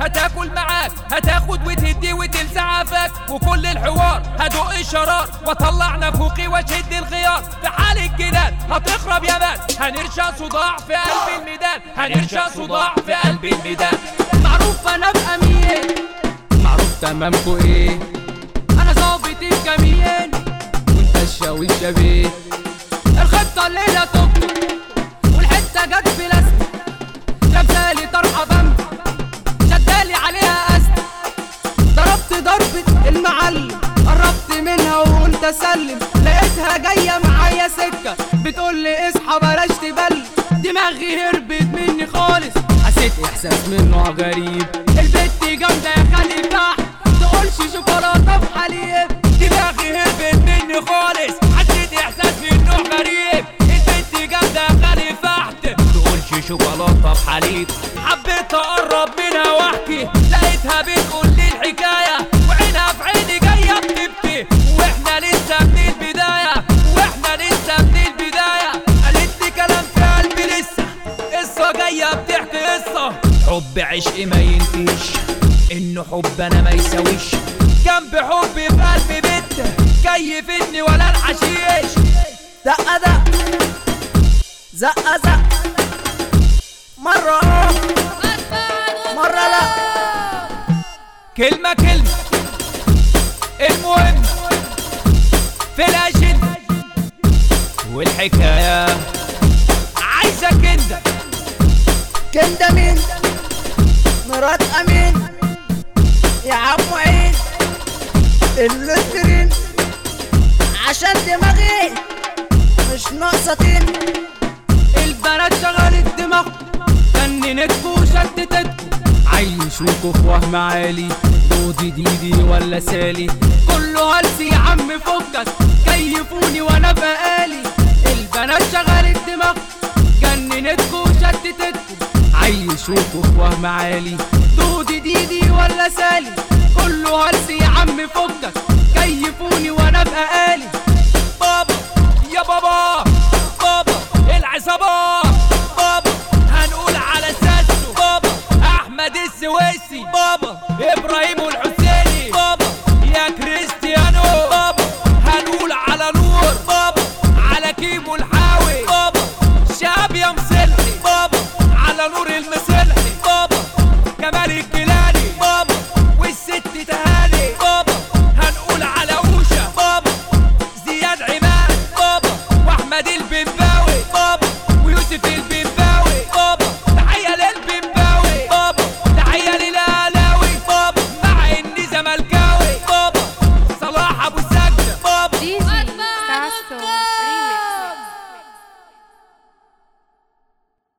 هتاكل معاك هتاخد وتدي وتلسع عفاك وكل الحوار هدق الشرار واطلع نافوقي واشد الخيار في حال الجدال هتخرب يا مان هنرشى صداع في قلب الميدان هنرشى صداع في قلب الميدان معروف انا بامين معروف تمامكو ايه انا ظابط الكمين وانت الشاوي الشبيه الخطه الليله توك والحته جت بلاستيك لابسالي طرحه بامب شدالي عليها است ضربت ضربة المعلم قربت منها وقلت اسلم لقيتها جاية معايا سكة بتقول لي اصحى بلاش تبل دماغي هربت مني خالص حسيت احساس من نوع غريب البت جامدة يا خالي تحت تقولش شوكولاتة بحليب دماغي هربت مني خالص حسيت احساس من نوع غريب البنت جامده خالي فحت تقولش شوكولاته بحليب حبيت اقرب منها واحكي لقيتها بتقول لي الحكايه وعينها في عيني جايه بتبكي واحنا لسه من البدايه واحنا لسه من البدايه قالت لي كلام في قلبي لسه قصه جايه بتحكي قصه حب عشق ما ينتهيش انه حب انا ما يساويش جنب حبي في قلبي بنت كيفتني ولا الحشيش زقة زق زقة زق مرة اه مرة لا كلمة كلمة المهم في الأجندة والحكاية عايزك انت كندا مين مرات امين يا عم عين اللترين عشان دماغي مش ناقصة طين البنات شغلت دماغ جننتكوا وشتتتكوا عيشوكوا في وهم عالي دودي ديدي ولا سالي كله هلس يا عم فكك كيفوني وانا بقالي البنات شغلت دماغ جننتكوا وشتتتكوا عيشوكوا في وهم عالي دودي ديدي ولا سالي كله هلس يا عم فكك كيفوني وانا بقالي بابا يا بابا بابا العصابات بابا هنقول على ساسو بابا احمد السويسي بابا ابراهيم الحسيني بابا يا كريستيانو بابا هنقول على نور بابا على كيمو الحاوي بابا شاب يا مصلحي بابا على نور المصلحي بابا كمال الكيلاني بابا والست تهاني بابا هنقول على اوشا بابا زياد عماد بابا واحمد البنباوي بابا ويوسف البنباوي بابا تحيه للبنباوي بابا تحيه للالاوي بابا مع اني زملكاوي بابا صلاح ابو سجده بابا Dizzy, Sasso.